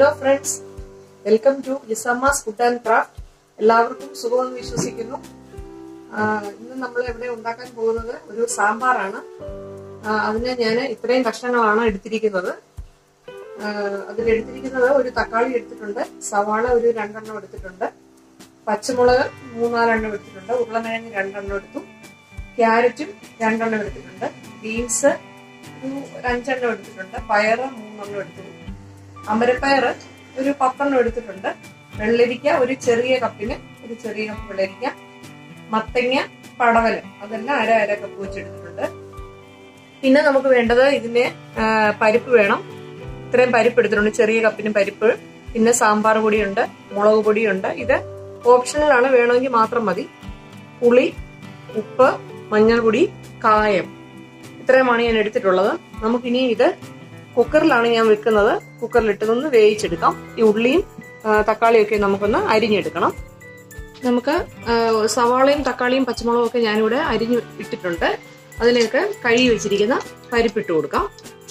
hello friends welcome to Lisamma's food and craft എല്ലാവർക്കും സുഖമെന്ന് വിശ്വസിക്കുന്നു ആ, ഇന്ന് നമ്മൾ ഇവിടെ ഉണ്ടാക്കാൻ പോകുന്നത് ഒരു സാമ്പാറാണ് ആ, അതിന് ഞാൻ ഇത്രയും കഷ്ണങ്ങളാണ് എടുത്തിരിക്കുന്നത് ആ, അതിലെടുത്തിരിക്കുന്നത് ഒരു തക്കാളി എടുത്തിട്ടുണ്ട് സവാള ഒരു രണ്ടെണ്ണം എടുത്തിട്ടുണ്ട് പച്ചമുളക് മൂന്നാലെണ്ണം എടുത്തിട്ടുണ്ട് ഉരുളക്കിഴങ്ങ് രണ്ടെണ്ണം എടുത്തു ക്യാരറ്റും രണ്ടെണ്ണം എടുത്തിട്ടുണ്ട് ബീൻസ് ഒരു ഒരു അഞ്ചെണ്ണം എടുത്തിട്ടുണ്ട് പയറ് മൂന്നെണ്ണം എടുത്തു അമരപ്പയർ ഒരു പത്തെണ്ണം എടുത്തിട്ടുണ്ട് വെള്ളരിക്ക ഒരു ചെറിയ കപ്പിന് ഒരു ചെറിയ കപ്പ് വെള്ളരിക്ക മത്തങ്ങ പടവല് അതെല്ലാം അര അര കപ്പ് വെച്ചെടുത്തിട്ടുണ്ട് പിന്നെ നമുക്ക് വേണ്ടത് ഇതിന് ആ, പരിപ്പ് വേണം ഇത്രയും പരിപ്പ് എടുത്തിട്ടുണ്ട് ചെറിയ കപ്പിന് പരിപ്പ് പിന്നെ സാമ്പാർ പൊടിയുണ്ട് മുളക് പൊടിയുണ്ട് ഇത് ഓപ്ഷണലാണ് വേണമെങ്കിൽ മാത്രം മതി പുളി ഉപ്പ് മഞ്ഞൾപ്പൊടി കായം ഇത്രയുമാണ് ഞാൻ എടുത്തിട്ടുള്ളത് നമുക്കിനി ഇത് കുക്കറിലാണ് ഞാൻ വെക്കുന്നത് കുക്കറിലിട്ട് നിന്ന് വേവിച്ചെടുക്കാം ഈ ഉള്ളിയും ആ, തക്കാളിയും ഒക്കെ നമുക്കൊന്ന് അരിഞ്ഞെടുക്കണം നമുക്ക് ആ, സവാളയും തക്കാളിയും പച്ചമുളകും ഒക്കെ ഞാനിവിടെ അരിഞ്ഞു ഇട്ടിട്ടുണ്ട് അതിലേക്ക് കഴുകി വെച്ചിരിക്കുന്ന പരിപ്പിട്ട് കൊടുക്കാം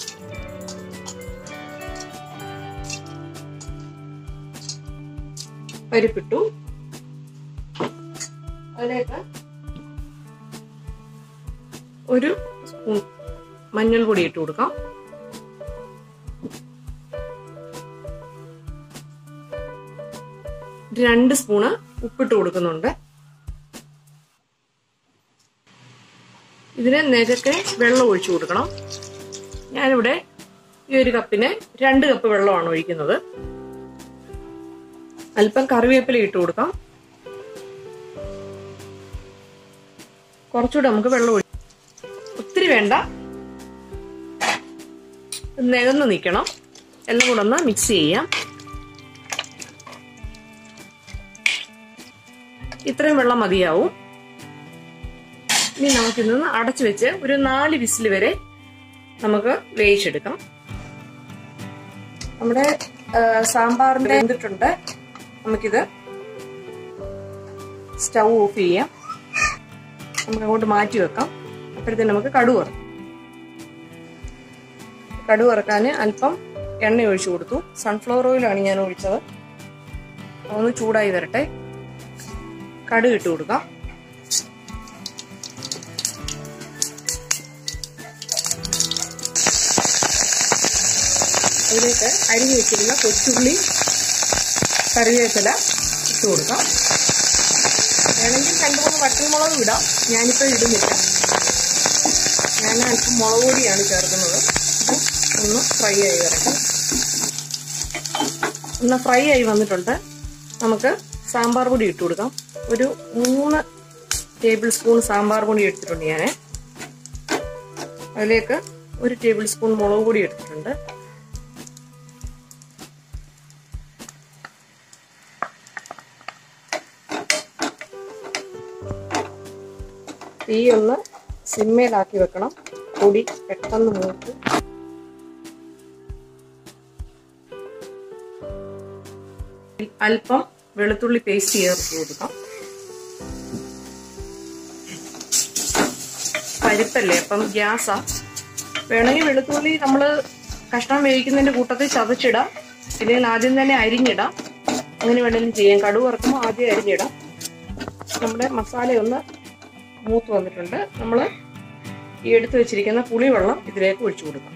പരിപ്പിട്ടു അതിലേക്ക് ഒരു സ്പൂൺ മഞ്ഞൾപ്പൊടി ഇട്ട് കൊടുക്കാം രണ്ട് സ്പൂണ് ഉപ്പിട്ട് കൊടുക്കുന്നുണ്ട് ഇതിന് നിരക്കെ വെള്ളം ഒഴിച്ചു കൊടുക്കണം ഞാനിവിടെ ഈ ഒരു കപ്പിന് രണ്ട് കപ്പ് വെള്ളമാണ് ഒഴിക്കുന്നത് അല്പം കറിവേപ്പില ഇട്ട് കൊടുക്കാം കുറച്ചുകൂടെ നമുക്ക് വെള്ളം ഒഴി ഒത്തിരി വേണ്ട നികന്ന് നിൽക്കണം എല്ലാം കൂടെ ഒന്ന് മിക്സ് ചെയ്യാം ഇത്രയും വെള്ളം മതിയാവും ഇനി നമുക്കിന്ന് അടച്ചു വെച്ച് ഒരു നാല് വിസിൽ വരെ നമുക്ക് വേവിച്ചെടുക്കാം നമ്മുടെ ആ, സാമ്പാറിന്റെ വെന്തിട്ടുണ്ട് നമുക്കിത് സ്റ്റൗ ഓഫ് ചെയ്യാം നമുക്ക് അങ്ങോട്ട് മാറ്റി വെക്കാം അപ്പോഴത്തേന് നമുക്ക് കടുക് വറക്കാം കടുക് വറക്കാൻ അല്പം എണ്ണ ഒഴിച്ചു കൊടുത്തു സൺഫ്ലവർ ഓയിലാണ് ഞാൻ ഒഴിച്ചത് ഒന്ന് ചൂടായി വരട്ടെ കടുക് ഇട്ട് കൊടുക്കാം അതിലേക്ക് അരിഞ്ഞു വെച്ചിരുന്ന കൊച്ചുള്ളി കറിവേപ്പില ഇട്ട് കൊടുക്കാം വേണമെങ്കിൽ രണ്ടു മൂന്ന് വട്ടൽമുളക് ഇടാം ഞാനിപ്പോൾ ഇടുന്നില്ല ഞാൻ അല്പം മുളക് പൊടിയാണ് ചേർക്കുന്നത് ഇത് ഒന്ന് ഫ്രൈ ആയി വരട്ടെ ഒന്ന് ഫ്രൈ ആയി വന്നിട്ടുണ്ട് നമുക്ക് സാമ്പാർ പൊടി ഇട്ട് കൊടുക്കാം ഒരു മൂന്ന് ടേബിൾ സ്പൂൺ സാമ്പാർ പൊടി എടുത്തിട്ടുണ്ട് ഞാൻ അതിലേക്ക് ഒരു ടേബിൾ സ്പൂൺ മുളക് പൊടി എടുത്തിട്ടുണ്ട് തീ ഒന്ന് സിമ്മയിലാക്കി വെക്കണം പൊടി പെട്ടെന്ന് മൂത്ത് അല്പം വെളുത്തുള്ളി പേസ്റ്റ് ചേർത്ത് കൊടുക്കാം പരിപ്പല്ലേ അപ്പം ഗ്യാസാ വേണമെങ്കിൽ വെളുത്തുള്ളി നമ്മൾ കഷ്ണം വേവിക്കുന്നതിന്റെ കൂട്ടത്തിൽ ചതച്ചിടാം ഇല്ലെങ്കിൽ ആദ്യം തന്നെ അരിഞ്ഞിടാം അങ്ങനെ വേണമെങ്കിലും ചെയ്യാം കടുവ് വറക്കുമ്പോൾ ആദ്യം അരിഞ്ഞിടാം നമ്മുടെ മസാല ഒന്ന് മൂത്ത് വന്നിട്ടുണ്ട് നമ്മൾ ഈ എടുത്തു വെച്ചിരിക്കുന്ന പുളിവെള്ളം ഇതിലേക്ക് ഒഴിച്ചു കൊടുക്കാം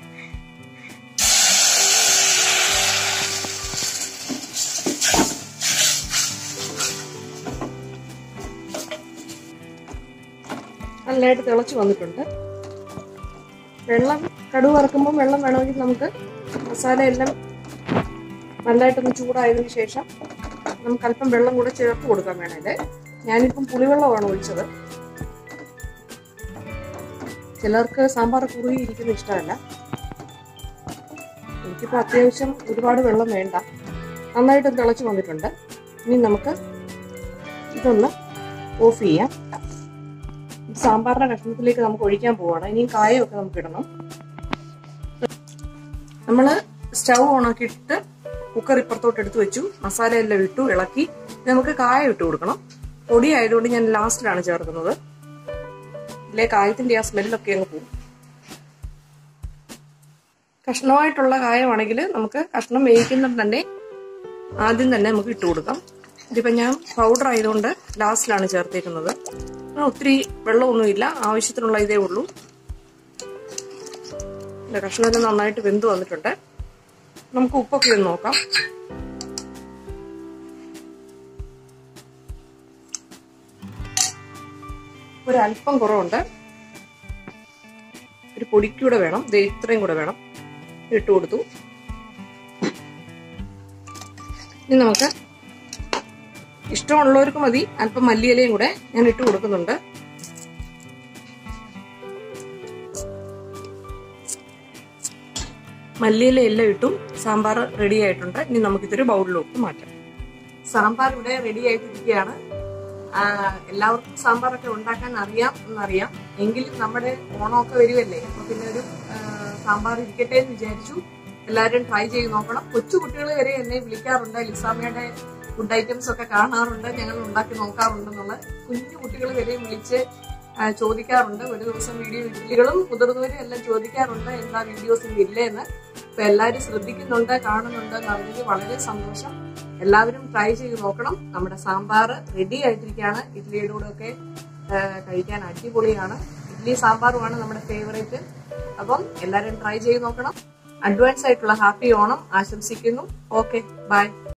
നല്ലതായിട്ട് തിളച്ച് വന്നിട്ടുണ്ട് വെള്ളം കടുവ് വറക്കുമ്പോൾ വെള്ളം വേണമെങ്കിൽ നമുക്ക് മസാല എല്ലാം നല്ലതായിട്ടൊന്ന് ചൂടായതിനു ശേഷം നമുക്ക് അല്പം വെള്ളം കൂടെ ചേർത്ത് കൊടുക്കാൻ വേണമല്ലേ ഞാനിപ്പം പുളിവെള്ളമാണ് ഒഴിച്ചത് ചിലർക്ക് സാമ്പാർ കുറുകി ഇരിക്കുന്ന ഇഷ്ടമല്ല എനിക്കിപ്പോൾ അത്യാവശ്യം ഒരുപാട് വെള്ളം വേണ്ട നന്നായിട്ട് തിളച്ച് വന്നിട്ടുണ്ട് ഇനി നമുക്ക് ഇതൊന്ന് ഓഫ് ചെയ്യാം സാമ്പാറിന്റെ കഷ്ണത്തിലേക്ക് നമുക്ക് ഒഴിക്കാൻ പോവാണ് ഇനിയും കായമൊക്കെ നമുക്ക് ഇടണം നമ്മൾ സ്റ്റൗ ഓണാക്കിയിട്ട് കുക്കർ ഇപ്പുറത്തോട്ട് എടുത്തു വെച്ചു മസാല എല്ലാം ഇട്ടു ഇളക്കി ഇനി നമുക്ക് കായം ഇട്ട് കൊടുക്കണം പൊടി ആയതുകൊണ്ട് ഞാൻ ലാസ്റ്റിലാണ് ചേർക്കുന്നത് ഇല്ലേ കായത്തിന്റെ ആ സ്മെല്ലൊക്കെ അങ്ങ് പോകും കഷ്ണമായിട്ടുള്ള കായമാണെങ്കിൽ നമുക്ക് കഷ്ണം വേവിക്കുമ്പോൾ തന്നെ ആദ്യം തന്നെ നമുക്ക് ഇട്ട് കൊടുക്കാം ഇതിപ്പോൾ ഞാൻ പൗഡർ ആയതുകൊണ്ട് ലാസ്റ്റിലാണ് ചേർത്തേക്കുന്നത് ഒത്തിരി വെള്ളമൊന്നുമില്ല ആവശ്യത്തിനുള്ള ഇതേ ഉള്ളൂ കഷ്ണമെല്ലാം നന്നായിട്ട് വെന്ത് വന്നിട്ടുണ്ട് നമുക്ക് ഉപ്പൊക്കെ ഒന്ന് നോക്കാം ഒരു അല്പം കുറവുണ്ട് ഒരു പൊടിക്കൂടെ വേണം ദേ ഇത്രയും കൂടെ വേണം ഇട്ട് കൊടുത്തു ഇനി നമുക്ക് ഇഷ്ടമുള്ളവർക്ക് മതി അല്പം മല്ലിയിലയും കൂടെ ഞാൻ ഇട്ട് കൊടുക്കുന്നുണ്ട് മല്ലിയില എല്ലാം ഇട്ടും സാമ്പാർ റെഡി ആയിട്ടുണ്ട് ഇനി നമുക്കിതൊരു ബൗളിലോട്ട് മാറ്റാം സാമ്പാർ ഇവിടെ റെഡി ആയിട്ടിരിക്കുകയാണ് എല്ലാവർക്കും സാമ്പാറൊക്കെ ഉണ്ടാക്കാൻ അറിയാം എന്നറിയാം എങ്കിലും നമ്മുടെ ഓണമൊക്കെ വരുമല്ലേ അപ്പൊ പിന്നെ ഒരു സാമ്പാർ ഇരിക്കട്ടെ എന്ന് വിചാരിച്ചു എല്ലാവരും ട്രൈ ചെയ്ത് നോക്കണം കൊച്ചു കുട്ടികൾ വരെ എന്നെ വിളിക്കാറുണ്ട് ലിസാമയുടെ ഫുഡ് ഐറ്റംസ് ഒക്കെ കാണാറുണ്ട് ഞങ്ങൾ ഉണ്ടാക്കി നോക്കാറുണ്ടെന്നുള്ള കുഞ്ഞു കുട്ടികൾ വരെ വിളിച്ച് ചോദിക്കാറുണ്ട് ഒരു ദിവസം വീഡിയോ ഇഡ്ഡലികളും മുതിർന്നവരും എല്ലാം ചോദിക്കാറുണ്ട് എന്താ വീഡിയോസ് ഇല്ലേ എന്ന് അപ്പൊ എല്ലാവരും ശ്രദ്ധിക്കുന്നുണ്ട് കാണുന്നുണ്ട് എന്നറിഞ്ഞത് വളരെ സന്തോഷം എല്ലാവരും ട്രൈ ചെയ്ത് നോക്കണം നമ്മുടെ സാമ്പാർ റെഡി ആയിട്ടിരിക്കുകയാണ് ഇഡ്ഡലിയുടെ കൂടെ ഒക്കെ കഴിക്കാൻ അടിപൊളിയാണ് ഇഡ്ഡലി സാമ്പാറുമാണ് നമ്മുടെ ഫേവറേറ്റ് അപ്പം എല്ലാവരും ട്രൈ ചെയ്ത് നോക്കണം അഡ്വാൻസ് ആയിട്ടുള്ള ഹാപ്പി ഓണം ആശംസിക്കുന്നു ഓക്കെ ബൈ